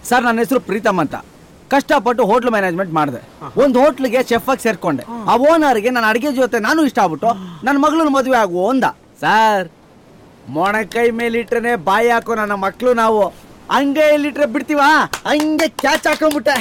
Sir ನನ್ನ ಹೆಸರು ಪ್ರೀತಮ್ ಅಂತ ಕಷ್ಟಪಟ್ಟು ಹೋಟ್ಲ್ ಮ್ಯಾನೇಜ್ಮೆಂಟ್ ಮಾಡಿದೆ ಒಂದು ಹೋಟ್ಲಿಗೆ ಚೆಫ್ ಆಗಿ ಸೇರ್ಕೊಂಡೆ ಆ ಓನರ್ಗೆ ನನ್ನ ಅಡಿಗೆ ಜೊತೆ ನಾನು ಇಷ್ಟ ಆಗ್ಬಿಟ್ಟು ನನ್ನ ಮಗಳನ್ನ ಮದುವೆ ಆಗುವ ಅಂದ ಸರ್ ಮೊಣಕೈ ಮೇಲಿಟ್ರೆ ಬಾಯಿ ಹಾಕೋ ನನ್ನ ಮಕ್ಕಳು ನಾವು ಹಂಗೆ ಇಲ್ಲಿಟ್ರೆ ಬಿಡ್ತೀವಾ ಹಂಗೆ ಕ್ಯಾಚ್ ಹಾಕೊಂಡ್ಬಿಟ್ಟೆ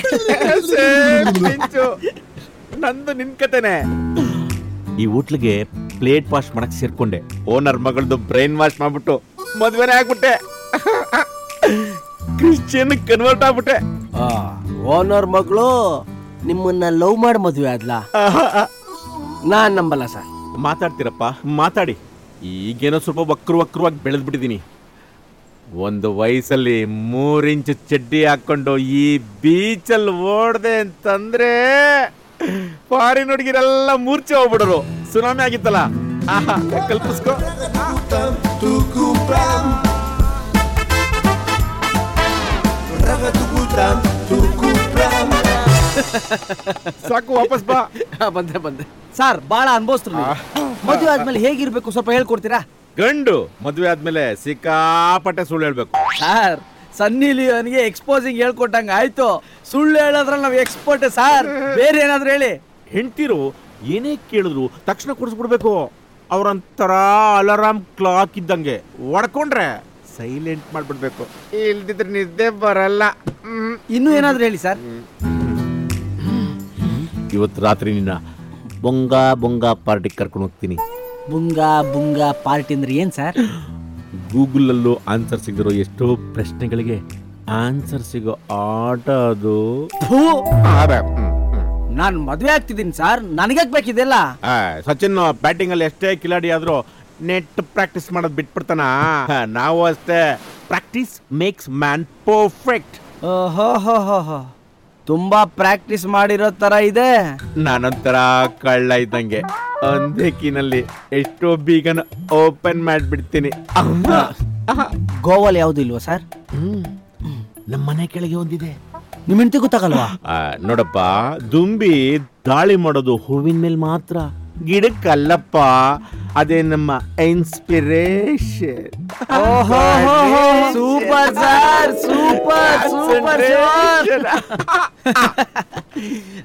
ನಂದು ನಿನ್ ಕತೆನೆ ಈ ಹೋಟ್ಲಿಗೆ ಪ್ಲೇಟ್ ವಾಶ್ ಮಾಡಕ್ ಸೇರ್ಕೊಂಡೆ ಓನರ್ ಮಗಳದು ಬ್ರೈನ್ ವಾಶ್ ಮಾಡ್ಬಿಟ್ಟು ಮದ್ವೆನೇ ಆಗ್ಬಿಟ್ಟೆ ಕ್ರಿಶ್ಚಿಯನ್ ಕನ್ವರ್ಟ್ ಆಗ್ಬಿಟ್ಟೆ ಓನರ್ ಮಗಳು ನಿಮ್ಮನ್ನ ಲವ್ ಮಾಡಿ ಮದುವೆ ಆದ್ಲಾ ನಾನ್ ನಂಬಲ್ಲ ಸರ್ ಮಾತಾಡ್ತೀರಪ್ಪ ಮಾತಾಡಿ ಈಗೇನೋ ಸ್ವಲ್ಪ ವಕ್ರು ವಕ್ರವಾಗಿ ಬೆಳೆದ್ಬಿಟ್ಟಿದ್ದೀನಿ ಒಂದು ವಯಸ್ಸಲ್ಲಿ ಮೂರ್ ಇಂಚ್ ಚಡ್ಡಿ ಹಾಕೊಂಡು ಈ ಬೀಚಲ್ಲಿ ಓಡ್ದೆ ಅಂತಂದ್ರೆ ಫಾರಿನ್ ಹುಡುಗಿರೆಲ್ಲ ಮೂರ್ಛೆ ಹೋಗ್ಬಿಡರು ಸುನಾಮಿ ಆಗಿತ್ತಲ್ಲ ಆಹಾ ಕಲ್ಪಿಸ್ಕೋ ಸಾಕು ವಾಪಸ್ ಬಾ ಬಂದೆ ಬಂದೆ ಸರ್ ಬಾಳ ಅನ್ಭವಿಸ್ರು ನೀವು. ಮದುವೆ ಆದ್ಮೇಲೆ ಹೇಗಿರ್ಬೇಕು ಸ್ವಲ್ಪ ಹೇಳ್ಕೊಡ್ತೀರಾ ಗಂಡು ಮದ್ವೆ ಆದ್ಮೇಲೆ ಸಿಕ್ಕಾಪಟ್ಟೆ ಸುಳ್ಳು ಹೇಳ್ಬೇಕು ಸರ್ ಸನ್ನಿ ಲಿಯೋನ್ಗೆ ಎಕ್ಸ್ಪೋಸಿಂಗ್ ಹೇಳ್ಕೊಟ್ಟಂಗ ಆಯ್ತು ಸುಳ್ಳು ಹೇಳೋದ್ರಲ್ಲಿ ನಾವು ಎಕ್ಸ್ಪರ್ಟ್ ಸರ್ ಬೇರೆ ಏನಾದ್ರು ಹೇಳಿ ಹೆಂಡ್ತಿರು ಏನೇ ಕೇಳಿದ್ರು ತಕ್ಷಣ ಕೊಡಿಸ್ಬಿಡ್ಬೇಕು ಅವ್ರಂತರ ಅಲಾರಾಮ್ ಕ್ಲಾಕ್ ಇದ್ದಂಗೆ ಹೊಡ್ಕೊಂಡ್ರೆ ಸೈಲೆಂಟ್ ಮಾಡ್ಬಿಡ್ಬೇಕು ಇಲ್ದಿದ್ರೆ ನಿದ್ದೆ ಬರಲ್ಲ ಹ್ಮ್. ಇನ್ನೂ ಏನಾದ್ರು ಹೇಳಿ ಸರ್ ಇವತ್ತು ರಾತ್ರಿ ನಿನ್ನ ಬೊಂಗ ಬೊಂಗ ಪಾರ್ಟಿ ಕರ್ಕೊಂಡು ಹೋಗ್ತೀನಿ ಬುಂಗ ಬುಂಗ ಪಾರ್ಟಿ ಅಂದ್ರೆ ಏನ್ ಸರ್ ಗೂಗಲಲ್ಲೂ ಆನ್ಸರ್ ಸಿಗದಿರೋ ಎಷ್ಟೋ ಪ್ರಶ್ನೆಗಳಿಗೆ ಆನ್ಸರ್ ಸಿಗೋ ಆಟ ಅದು ನಾನ್ ಮದ್ವೆ ಆಗ್ತಿದ್ದೀನಿ ಸರ್ ನನಗ್ಯಾಕ್ ಬೇಕಿದೆಲ್ಲ ಆ, ಸಚಿನ್ ಬ್ಯಾಟಿಂಗ್ ಅಲ್ಲಿ ಎಷ್ಟೇ ಕಿಲಾಡಿ ಆದ್ರೂ ನೆಟ್ ಪ್ರಾಕ್ಟೀಸ್ ಮಾಡೋದು ಬಿಟ್ಬಿಡ್ತಾನ ಹ, ನಾವು ಅಷ್ಟೇ ಪ್ರಾಕ್ಟೀಸ್ ಮೇಕ್ಸ್ ಮ್ಯಾನ್ ಪರ್ಫೆಕ್ಟ್ ಓಹೋ ತುಂಬಾ ಪ್ರಾಕ್ಟೀಸ್ ಮಾಡಿರೋ ತರ ಇದೆ ನಾನೊಂಥರ ಕಳ್ಳ ಇದ್ದಂಗೆ ಒಂದೇ ಕೀನಲ್ಲಿ ಎಷ್ಟೋ ಬೀಗನ ಓಪನ್ ಮಾಡ್ಬಿಡ್ತೀನಿ ಗೋವಾಲ್ ಯಾವ್ದು ಇಲ್ವಾ ಸರ್ ನಮ್ಮ ಮನೆ ಕೆಳಗೆ ಒಂದಿದೆ ನಿಮ್ ಹೆಂಡತಿ ಗೊತ್ತಾಗಲ್ವಾ ಆ, ನೋಡಪ್ಪ ದುಂಬಿ ದಾಳಿ ಮಾಡೋದು ಹೂವಿನ ಮೇಲೆ ಮಾತ್ರ ಗಿಡಕ್ಕಲ್ಲಪ್ಪ ಅದೇ ನಮ್ಮ inspiration super sir super super